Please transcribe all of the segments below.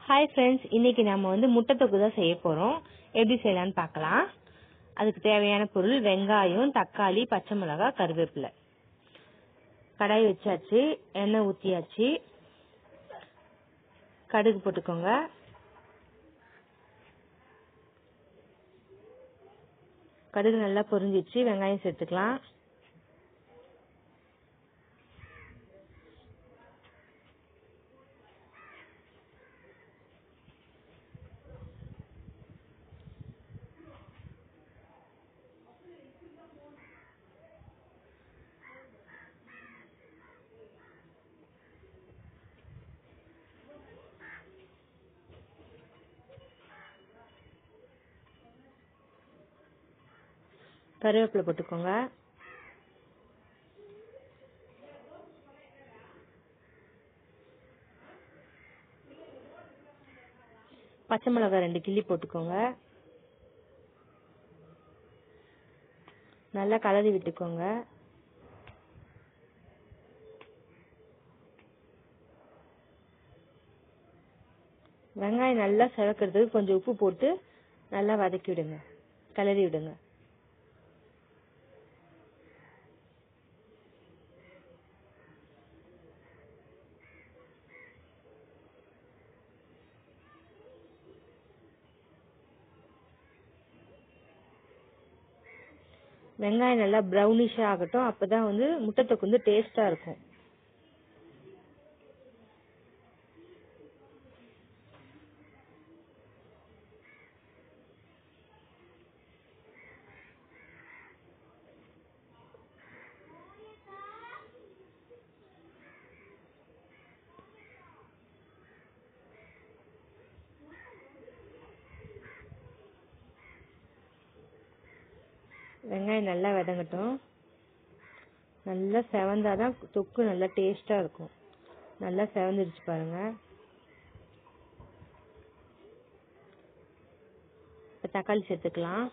Hi friends இன்னைக்கு நம்ம வந்து முட்டை தொக்கு தான் செய்ய போறோம் எப்படி செய்யலாம்னு பார்க்கலாம் அதுக்கு தேவையான பொருள் வெங்காயம் தக்காளி பச்சை மிளகாய் கருவேப்பிலை கடாய் வச்சாச்சு எண்ணெய் ஊற்றியாச்சு கடுகு போட்டுக்கோங்க கடுகு நல்லா பொரிஞ்சிச்சு வெங்காயம் சேர்த்துக்கலாம் கருவேப்பிலை போட்டுக்கோங்க பச்சை மிளகாய் ரெண்டு கிள்ளி போட்டுக்கோங்க நல்லா கலரி விட்டுக்கோங்க வெங்காயம் நல்லா சிவக்கிறதுக்கு கொஞ்சம் உப்பு போட்டு நல்லா வதக்கி விடுங்க கிளறி விடுங்க வெங்காயம் நல்லா ப்ரௌனிஷா ஆகட்டும் அப்பதான் வந்து முட்டைத்தொக்கு வந்து டேஸ்டா இருக்கும் வெங்காயம் நல்லா வதங்கட்டும் நல்லா செவந்தாதான் தொக்கு நல்லா டேஸ்டா இருக்கும் நல்லா செவந்துருச்சு பாருங்க இப்போ தக்காளி சேர்த்துக்கலாம்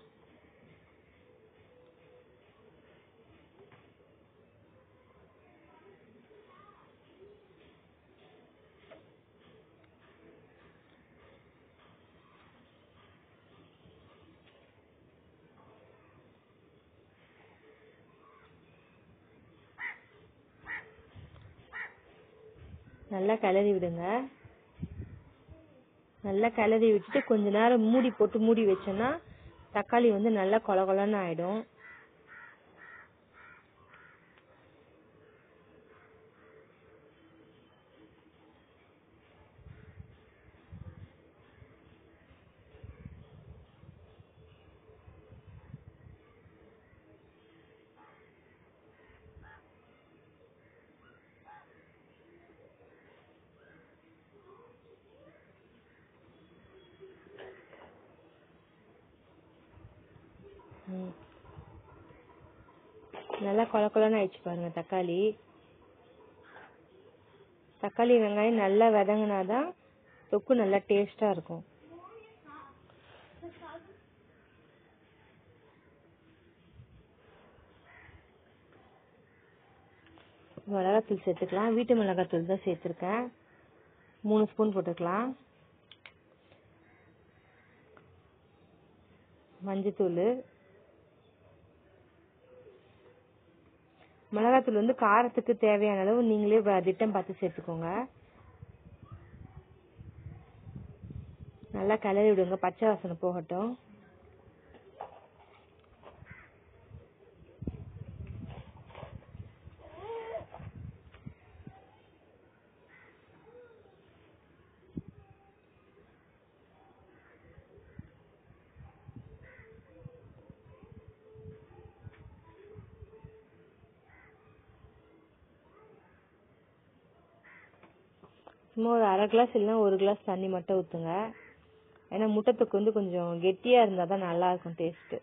நல்லா கிளறி விடுங்க நல்லா கிளறி விட்டுட்டு கொஞ்ச நேரம் மூடி போட்டு மூடி வச்சோன்னா தக்காளி வந்து நல்லா கொல கொலன்னு ஆயிடும் ம். நல்லா கொல கொலன்னு ஆயிடுச்சு பாருங்க தக்காளி தக்காளி வெங்காயம் நல்லா வதங்கினாதான் தொக்கு நல்லா டேஸ்டா இருக்கும் மிளகாத்தூள் சேர்த்துக்கலாம் வீட்டு மிளகாத்தூள் தான் சேர்த்துருக்கேன் மூணு ஸ்பூன் போட்டுக்கலாம் மஞ்சத்தூள் மிளகாத்தூள் வந்து காரத்துக்கு தேவையான அளவு நீங்களே வ- திட்டம் பார்த்து சேர்த்துக்கோங்க நல்லா கிளறி விடுங்க பச்சை வாசனை போகட்டும் சும்மா ஒரு அரை கிளாஸ் இல்லைன்னா ஒரு கிளாஸ் தண்ணி மட்டும் ஊற்றுங்க ஏன்னா முட்டைத்தொக்கு வந்து கொஞ்சம் கெட்டியா இருந்தால் தான் நல்லா இருக்கும் டேஸ்ட்டு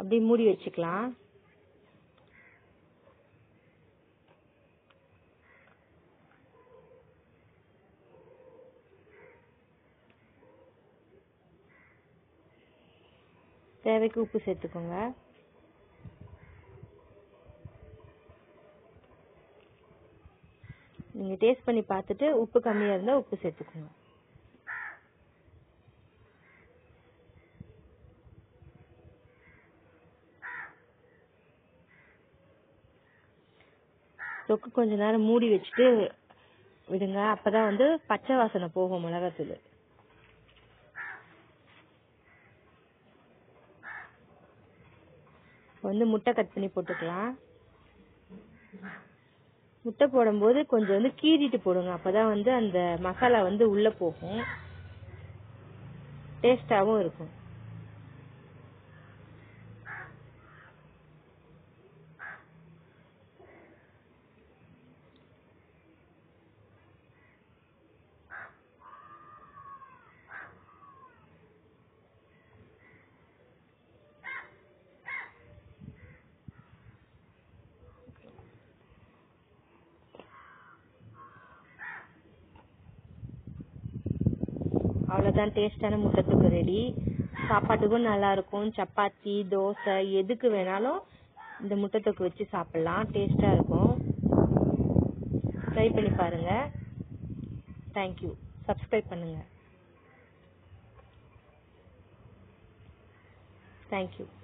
அப்படியே மூடி வச்சுக்கலாம் தேவைக்கு உப்பு சேர்த்துக்கோங்க நீங்க டேஸ்ட் பண்ணி பார்த்துட்டு உப்பு கம்மியா இருந்தா உப்பு சேர்த்துக்கோங்க தொக்கு கொஞ்ச நேரம் மூடி வச்சுட்டு விடுங்க அப்பதான் வந்து பச்சை வாசனை போகும் மிளகாத்தூள் வந்து முட்டை கட் பண்ணி போட்டுக்கலாம் முட்டை போடும்போது கொஞ்சம் வந்து கீறிட்டு போடுங்க அப்பதான் வந்து அந்த மசாலா வந்து உள்ள போகும் டேஸ்டாவும் இருக்கும் அவ்வளவுதான் டேஸ்டான முட்டை தொக்கு ரெடி சாப்பாட்டுக்கும் நல்லா இருக்கும் சப்பாத்தி தோசை எதுக்கு வேணாலும் இந்த முட்டை தொக்கு வச்சு சாப்பிடலாம் டேஸ்டா இருக்கும் ட்ரை பண்ணி பாருங்க தேங்க்யூ சப்ஸ்கிரைப் பண்ணுங்க தேங்க்யூ